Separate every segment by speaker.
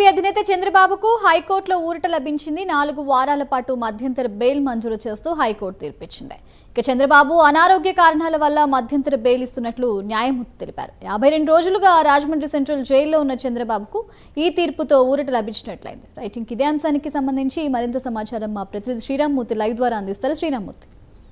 Speaker 1: TDP అధినేత చంద్రబాబుకు హైకోర్టులో ఊరట లభించింది నాలుగు వారాల పాటు మధ్యంతర బెయిల్ మంజూరు చేస్తూ హైకోర్టు తీర్పిచ్చింది ఇక చంద్రబాబు అనారోగ్య కారణాల వల్ల మధ్యంతర బెయిల్ ఇస్తున్నట్లు న్యాయమూర్తి తెలిపారు యాభై రెండు రోజులుగా రాజమండ్రి సెంట్రల్ జైల్లో ఉన్న చంద్రబాబుకు ఈ తీర్పుతో ఊరట లభించినట్లయింది రైటింగ్ ఇదే అంశానికి సంబంధించి మరింత సమాచారం మా ప్రతినిధి శ్రీరామ్మూర్తి లైవ్ ద్వారా అందిస్తారు శ్రీరామ్మూర్తి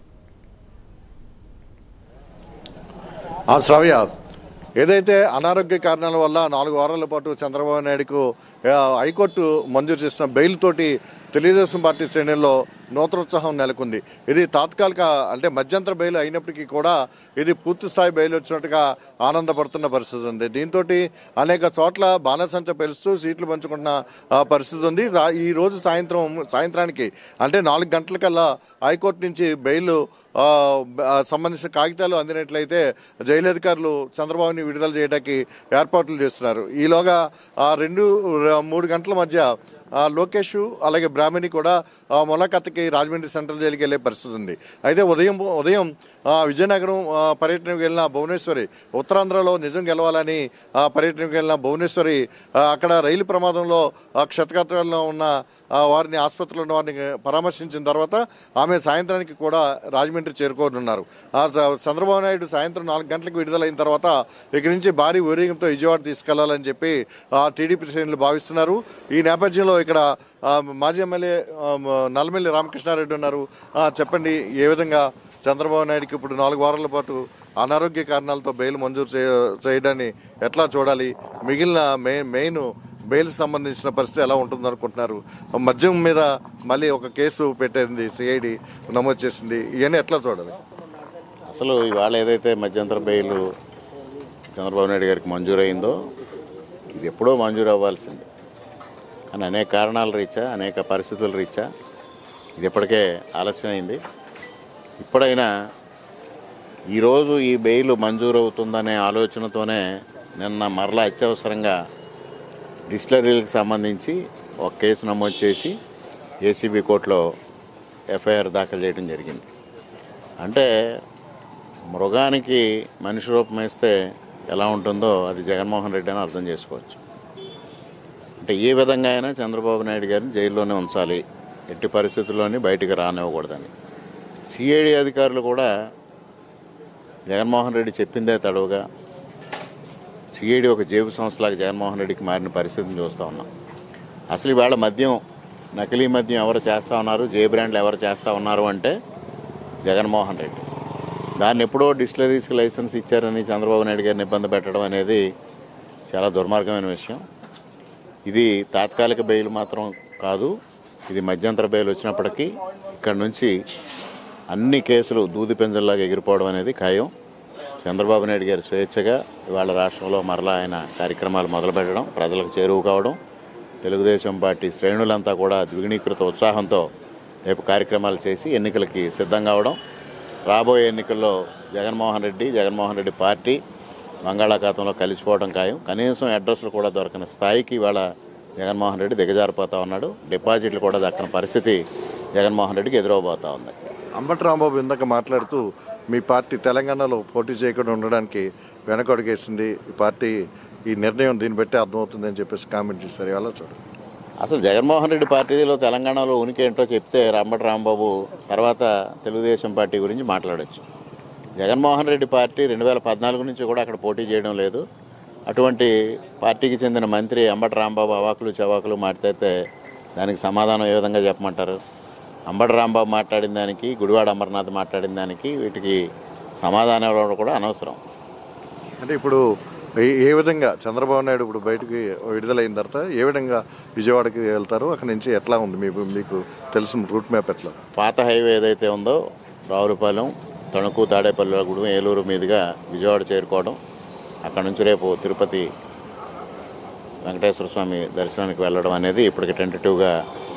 Speaker 2: ఆ శ్రావ్య ఏదైతే అనారోగ్య కారణాల వల్ల నాలుగు వారాల పాటు చంద్రబాబు నాయుడుకు ఆ, హైకోర్టు మంజూరు చేసిన బెయిల్ తోటి తెలుగుదేశం పార్టీ శ్రేణుల్లో నూతనోత్సాహం నెలకొంది ఇది తాత్కాలిక అంటే మధ్యంతర బెయిల్ అయినప్పటికీ కూడా ఇది పూర్తి స్థాయి బెయిల్ వచ్చినట్టుగా ఆనందపడుతున్న పరిస్థితి ఉంది దీంతో అనేక చోట్ల బాణసంచ పెలుస్తూ సీట్లు పంచుకుంటున్న ఆ, పరిస్థితి ఉంది రా- ఈ రోజు సాయంత్రం సాయంత్రానికి అంటే నాలుగు గంటలకల్లా హైకోర్టు నుంచి బెయిల్ ఆ, బ- ఆ, సంబంధించిన కాగితాలు అందినట్లయితే జైలు అధికారులు చంద్రబాబుని విడుదల చేయడానికి ఏర్పాట్లు చేస్తున్నారు ఈలోగా ఆ రెండు ర- మూడు గంటల మధ్య ఆ, లోకేష్ అలాగే బ్రాహ్మణి కూడా ఆ, ములాఖత్కి రాజమండ్రి సెంట్రల్ జైలుకి వెళ్ళే పరిస్థితి ఉంది అయితే ఉదయం ఉదయం ఆ, విజయనగరం ఆ, పర్యటనకు వెళ్ళిన భువనేశ్వరి ఉత్తరాంధ్రలో నిజం గెలవాలని ఆ, పర్యటనకు వెళ్ళిన భువనేశ్వరి ఆ, అక్కడ రైలు ప్రమాదంలో ఆ, క్షతగాత్రాల్లో ఉన్న ఆ, వారిని ఆసుపత్రిలో ఉన్న వారిని పరామర్శించిన తర్వాత ఆమె సాయంత్రానికి కూడా రాజమండ్రి చేరుకోనున్నారు ఆ చ- చంద్రబాబు నాయుడు సాయంత్రం నాలుగు గంటలకు విడుదలైన తర్వాత ఇక్కడి నుంచి భారీ ఊరేగింపుతో విజయవాడ తీసుకెళ్లాలని చెప్పి ఆ, టీడీపీ శ్రేణులు భావిస్తున్నారు ఈ నేపథ్యంలో ఇక్కడ ఆ, మాజీ ఎమ్మెల్యే ఆ, మ- నల్లమిల్లి రామకృష్ణారెడ్డి ఉన్నారు ఆ, చెప్పండి ఏ విధంగా చంద్రబాబు నాయుడుకి ఇప్పుడు నాలుగు వారాల పాటు అనారోగ్య కారణాలతో బెయిల్ మంజూరు చేయ- చేయడాన్ని ఎట్లా చూడాలి మిగిలిన మే మెయిన్ బెయిల్ సంబంధించిన పరిస్థితి ఎలా ఉంటుంది అనుకుంటున్నారు మద్యం మీద మళ్ళీ ఒక కేసు పెట్టింది సిఐడి నమోదు చేసింది ఇవన్నీ ఎట్లా చూడాలి
Speaker 3: అసలు ఇవాళ ఏదైతే మధ్యంతర బెయిల్ చంద్రబాబు నాయుడు గారికి మంజూరైందో ఇది ఎప్పుడో మంజూరు అవ్వాల్సింది కానీ అనేక కారణాల రీత్యా అనేక పరిస్థితుల రీత్యా ఇది ఇప్పటికే ఆలస్యమైంది ఇప్పుడైనా ఈరోజు ఈ బెయిల్ మంజూరు అవుతుందనే ఆలోచనతోనే నిన్న మరలా అత్యవసరంగా డిస్టిలరీలకు సంబంధించి ఒక కేసు నమోదు చేసి ఏసీబీ కోర్టులో ఎఫ్ఐఆర్ దాఖలు చేయడం జరిగింది అంటే మృగానికి మనిషి రూపం వేస్తే ఎలా ఉంటుందో అది జగన్మోహన్ రెడ్డి అని అర్థం చేసుకోవచ్చు అంటే ఏ విధంగా అయినా చంద్రబాబు నాయుడు గారిని జైల్లోనే ఉంచాలి ఎట్టి పరిస్థితుల్లోని బయటికి రానివ్వకూడదని సిఐడి అధికారులు కూడా జగన్మోహన్ రెడ్డి చెప్పిందే తడవుగా సిఐడి ఒక జేబు సంస్థలాగా జగన్మోహన్ రెడ్డికి మారిన పరిస్థితిని చూస్తూ ఉన్నాం అసలు ఇవాళ మద్యం నకిలీ మద్యం ఎవరు చేస్తూ ఉన్నారు జే బ్రాండ్లు ఎవరు చేస్తూ ఉన్నారు అంటే జగన్మోహన్ రెడ్డి దాన్ని ఎప్పుడో డిస్టిలరీస్కి లైసెన్స్ ఇచ్చారని చంద్రబాబు నాయుడు గారిని ఇబ్బంది పెట్టడం అనేది చాలా దుర్మార్గమైన విషయం ఇది తాత్కాలిక బెయిల్ మాత్రం కాదు ఇది మధ్యంతర బెయిల్ వచ్చినప్పటికీ ఇక్కడ నుంచి అన్ని కేసులు దూది పెంజల్లాగా ఎగిరిపోవడం అనేది ఖాయం చంద్రబాబు నాయుడు గారి స్వేచ్ఛగా ఇవాళ రాష్ట్రంలో మరలా ఆయన కార్యక్రమాలు మొదలుపెట్టడం ప్రజలకు చేరువు కావడం తెలుగుదేశం పార్టీ శ్రేణులంతా కూడా ద్విగుణీకృత ఉత్సాహంతో రేపు కార్యక్రమాలు చేసి ఎన్నికలకి సిద్ధం కావడం రాబోయే ఎన్నికల్లో జగన్మోహన్ రెడ్డి జగన్మోహన్ రెడ్డి పార్టీ బంగాళాఖాతంలో కలిసిపోవడం ఖాయం కనీసం అడ్రస్లు కూడా దొరకని స్థాయికి ఇవాళ జగన్మోహన్ రెడ్డి దిగజారిపోతా ఉన్నాడు డిపాజిట్లు కూడా దక్కని పరిస్థితి జగన్మోహన్ రెడ్డికి ఎదురవబోతా ఉంది
Speaker 2: అంబటి రాంబాబు ఇందాక మాట్లాడుతూ మీ పార్టీ తెలంగాణలో పోటీ చేయకుండా ఉండడానికి వెనకడుగేసింది ఈ పార్టీ ఈ నిర్ణయం దీన్ని బట్టి అర్థమవుతుందని చెప్పేసి కామెంట్ చేశారు ఎలా చూడండి
Speaker 3: అసలు జగన్మోహన్ రెడ్డి పార్టీలో తెలంగాణలో ఉనికి ఏంటో చెప్తే రాంబటి రాంబాబు తర్వాత తెలుగుదేశం పార్టీ గురించి మాట్లాడొచ్చు జగన్మోహన్ రెడ్డి పార్టీ రెండు వేల పద్నాలుగు నుంచి కూడా అక్కడ పోటీ చేయడం లేదు అటువంటి పార్టీకి చెందిన మంత్రి అంబటి రాంబాబు అవాకులు చవాకులు మాట్లాడితే దానికి సమాధానం ఏ విధంగా చెప్పమంటారు అంబటి రాంబాబు మాట్లాడిన దానికి గుడివాడ అమర్నాథ్ మాట్లాడిన దానికి వీటికి సమాధానం ఇవ్వడం కూడా అనవసరం
Speaker 2: అంటే ఇప్పుడు ఏ- ఏ విధంగా చంద్రబాబు నాయుడు ఇప్పుడు బయటకు విడుదలైన తర్వాత ఏ విధంగా విజయవాడకి వెళ్తారు అక్కడ నుంచి ఎట్లా ఉంది మీకు మీకు తెలిసిన రూట్ మ్యాప్ ఎట్లా
Speaker 3: పాత హైవే ఏదైతే ఉందో రావులపాలెం తణుకు తాడేపల్లిగూడెం ఏలూరు మీదుగా విజయవాడ చేరుకోవడం అక్కడ నుంచి రేపు తిరుపతి వెంకటేశ్వర స్వామి దర్శనానికి వెళ్ళడం అనేది ఇప్పటికి టెంటటివ్గా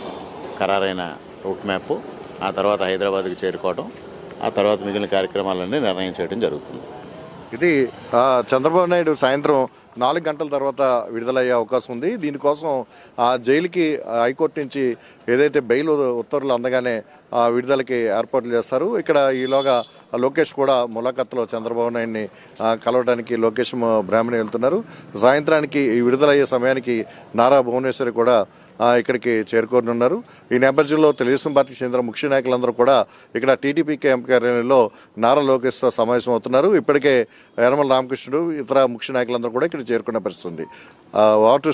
Speaker 3: ఖరారైన రూట్ మ్యాప్ ఆ తర్వాత హైదరాబాద్కి చేరుకోవడం ఆ తర్వాత మిగిలిన కార్యక్రమాలన్నీ నిర్ణయం చేయడం జరుగుతుంది
Speaker 2: ఇది ఆ, చంద్రబాబు నాయుడు సాయంత్రం నాలుగు గంటల తర్వాత విడుదలయ్యే అవకాశం ఉంది దీనికోసం ఆ జైలుకి ఆ, హైకోర్టు నుంచి ఏదైతే బెయిల్ ఉత్తర్వులు అందగానే ఆ, విడుదలకి ఏర్పాట్లు చేస్తారు ఇక్కడ ఈలోగా లోకేష్ కూడా ములాఖత్లో చంద్రబాబు నాయుడిని ఆ, కలవడానికి లోకేష్ మ- బ్రాహ్మణి వెళ్తున్నారు సాయంత్రానికి ఈ విడుదలయ్యే సమయానికి నారా భువనేశ్వరి కూడా ఆ, ఇక్కడికి చేరుకోనున్నారు ఈ నేపథ్యంలో తెలుగుదేశం పార్టీ చెందిన ముఖ్య నాయకులందరూ కూడా ఇక్కడ టీడీపీ క్యాంప్ కార్యాలయంలో నారా లోకేష్తో సమావేశం అవుతున్నారు ఇప్పటికే యనమల రామకృష్ణుడు ఇతర ముఖ్య నాయకులందరూ కూడా ఇక్కడ చేరుకున్న పరిస్థితి ఉంది వాటర్